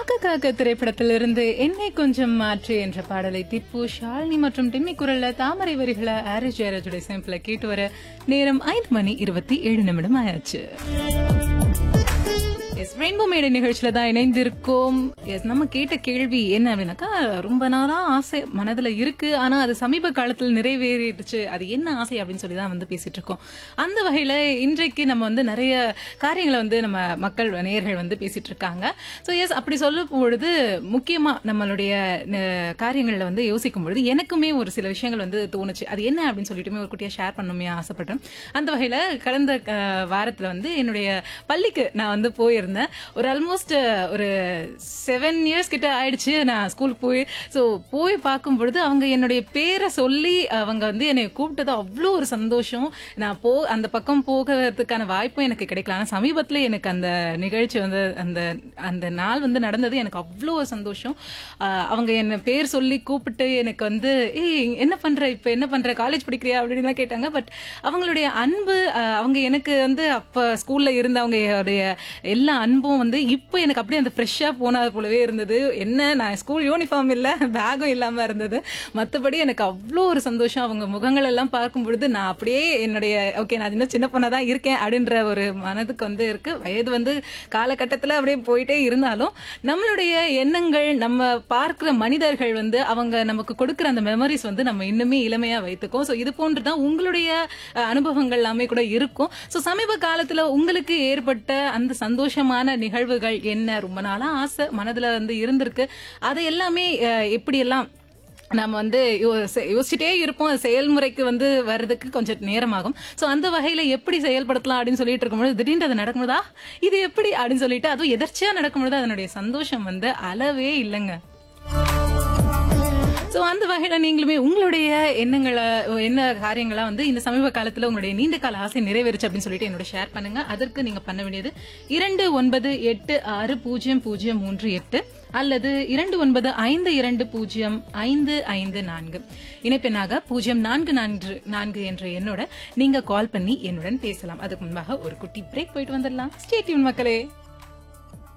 காக்க காக்க திரைப்படத்திலிருந்து என்னை கொஞ்சம் மாற்று என்ற பாடலை திப்பு ஷாலினி மற்றும் டிம்மி குரல்ல தாமரை வரிகளை ஆரிஸ் ஜெயராஜுடைய சேம்பிள கேட்டு வர நேரம் ஐந்து மணி இருபத்தி ஏழு நிமிடம் ஆயாச்சு எஸ் ரெயின்போ மேடை நிகழ்ச்சியில தான் இணைந்திருக்கோம் எஸ் நம்ம கேட்ட கேள்வி என்ன அப்படின்னாக்கா ரொம்ப நாளா ஆசை மனதுல இருக்கு ஆனா அது சமீப காலத்தில் நிறைவேறிடுச்சு அது என்ன ஆசை அப்படின்னு சொல்லி தான் வந்து பேசிட்டு இருக்கோம் அந்த வகையில இன்றைக்கு நம்ம வந்து நிறைய காரியங்களை வந்து நம்ம மக்கள் நேயர்கள் வந்து பேசிட்டு இருக்காங்க ஸோ எஸ் அப்படி சொல்லும் பொழுது முக்கியமா நம்மளுடைய அஹ், காரியங்கள்ல வந்து யோசிக்கும் பொழுது எனக்குமே ஒரு சில விஷயங்கள் வந்து தோணுச்சு அது என்ன அப்படின்னு சொல்லிட்டுமே ஒரு குட்டியா ஷேர் பண்ணணுமே ஆசைப்பட்டேன் அந்த வகையில கடந்த அஹ், வாரத்துல வந்து என்னுடைய பள்ளிக்கு நான் வந்து போயிருந்தேன் ஒரு ஆல்மோஸ்ட் ஒரு செவன் இயர்ஸ் கிட்ட ஆயிடுச்சு நான் ஸ்கூல் போய் ஸோ போய் பார்க்கும் பொழுது அவங்க என்னுடைய பேரை சொல்லி அவங்க வந்து என்னை கூப்பிட்டது அவ்வளோ ஒரு சந்தோஷம் நான் போ அந்த பக்கம் போகிறதுக்கான வாய்ப்பும் எனக்கு கிடைக்கல ஆனால் சமீபத்தில் எனக்கு அந்த நிகழ்ச்சி வந்து அந்த அந்த நாள் வந்து நடந்தது எனக்கு அவ்வளோ ஒரு சந்தோஷம் ஆஹ் அவங்க என்ன பேர் சொல்லி கூப்பிட்டு எனக்கு வந்து ஏய் என்ன பண்ற இப்போ என்ன பண்ற காலேஜ் படிக்கிறியா அப்படின்லாம் கேட்டாங்க பட் அவங்களுடைய அன்பு ஆஹ் அவங்க எனக்கு வந்து அப்போ ஸ்கூல்ல இருந்தவங்களுடைய எல்லா அன்பும் வந்து இப்போ எனக்கு அப்படியே அந்த ஃப்ரெஷ்ஷாக போனது போலவே இருந்தது என்ன நான் ஸ்கூல் யூனிஃபார்ம் இல்லை பேகும் இல்லாமல் இருந்தது மற்றபடி எனக்கு அவ்வளோ ஒரு சந்தோஷம் அவங்க முகங்கள் எல்லாம் பார்க்கும் பொழுது நான் அப்படியே என்னுடைய ஓகே நான் இன்னும் சின்ன பொண்ணா தான் இருக்கேன் அப்படின்ற ஒரு மனதுக்கு வந்து இருக்கு வயது வந்து காலகட்டத்தில் அப்படியே போயிட்டே இருந்தாலும் நம்மளுடைய எண்ணங்கள் நம்ம பார்க்கிற மனிதர்கள் வந்து அவங்க நமக்கு கொடுக்குற அந்த மெமரிஸ் வந்து நம்ம இன்னுமே இளமையா வைத்துக்கோம் ஸோ இது போன்று தான் உங்களுடைய அஹ், அனுபவங்கள் எல்லாமே கூட இருக்கும் ஸோ சமீப காலத்துல உங்களுக்கு ஏற்பட்ட அந்த சந்தோஷமான நிகழ்வுகள் என்ன ரொம்ப நாளா ஆசை மனதுல வந்து இருந்திருக்கு அதை எல்லாமே அஹ், எப்படியெல்லாம் நம்ம வந்து யோ- செ- யோசிச்சுட்டே இருப்போம் அது செயல்முறைக்கு வந்து வர்றதுக்கு கொஞ்சம் நேரமாகும் ஸோ அந்த வகையில எப்படி செயல்படுத்தலாம் அப்படின்னு சொல்லிட்டு இருக்கும்போது திடீர்னு அது நடக்கும்போதா இது எப்படி அப்படின்னு சொல்லிட்டு அதுவும் எதர்ச்சியா நடக்கும்போது அதனுடைய சந்தோஷம் வந்து அளவே இல்லைங்க ஸோ அந்த வகையில நீங்களுமே உங்களுடைய எண்ணங்களை என்ன காரியங்களா வந்து இந்த சமீப காலத்துல உங்களுடைய நீண்ட கால ஆசை நிறைவேறுச்சு அப்படின்னு சொல்லிட்டு என்னோட ஷேர் பண்ணுங்க அதற்கு நீங்க பண்ண வேண்டியது இரண்டு ஒன்பது எட்டு ஆறு பூஜ்ஜியம் பூஜ்ஜியம் மூன்று எட்டு அல்லது இரண்டு ஒன்பது ஐந்து இரண்டு பூஜ்ஜியம் ஐந்து ஐந்து நான்கு இணைப்பெண்ணாக பூஜ்ஜியம் நான்கு நான்கு நான்கு என்ற எண்ணோட நீங்க கால் பண்ணி என்னுடன் பேசலாம் அதுக்கு முன்பாக ஒரு குட்டி பிரேக் போயிட்டு வந்துடலாம் ஸ்டேட்யூன் மக்களே